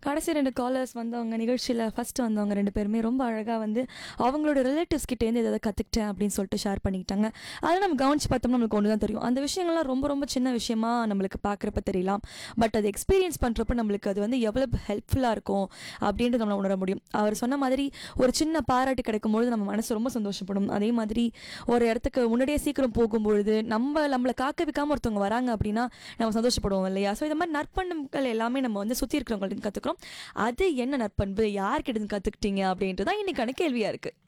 கடைசி ரெண்டு காலர்ஸ் வந்தவங்க நிகழ்ச்சியில் ஃபர்ஸ்ட் வந்தவங்க ரெண்டு பேருமே ரொம்ப அழகாக வந்து அவங்களோட ரிலேட்டிவ்ஸ் கிட்டேருந்து எதாவது கற்றுக்கிட்டேன் அப்படின்னு சொல்லிட்டு ஷேர் பண்ணிக்கிட்டாங்க அதை நம்ம கவனிச்சு பார்த்தோம்னா நம்மளுக்கு ஒன்று தான் தெரியும் அந்த விஷயங்கள்லாம் ரொம்ப ரொம்ப சின்ன விஷயமா நம்மளுக்கு பார்க்குறப்ப தெரியலாம் பட் அது எக்ஸ்பீரியன்ஸ் பண்ணுறப்ப நம்மளுக்கு அது வந்து எவ்வளோ ஹெல்ப்ஃபுல்லாக இருக்கும் அப்படின்ட்டு நம்ம உணர முடியும் அவர் சொன்ன மாதிரி ஒரு சின்ன பாராட்டு கிடைக்கும்பொழுது நம்ம மனசு ரொம்ப சந்தோஷப்படும் அதே மாதிரி ஒரு இடத்துக்கு முன்னாடியே சீக்கிரம் போகும்பொழுது நம்ம நம்மளை காக்க வைக்காம ஒருத்தவங்க வராங்க அப்படின்னா நம்ம சந்தோஷப்படுவோம் இல்லையா ஸோ இந்த மாதிரி நற்பண்புகள் எல்லாமே நம்ம வந்து சுற்றி இருக்கிறவங்களுக்கு கற்றுக்குறோம் அது என்ன நற்பண்பு யார்கிட்ட இருந்து கற்றுக்கிட்டீங்க அப்படின்ட்டு தான் இன்னைக்கான கேள்வியாக இருக்குது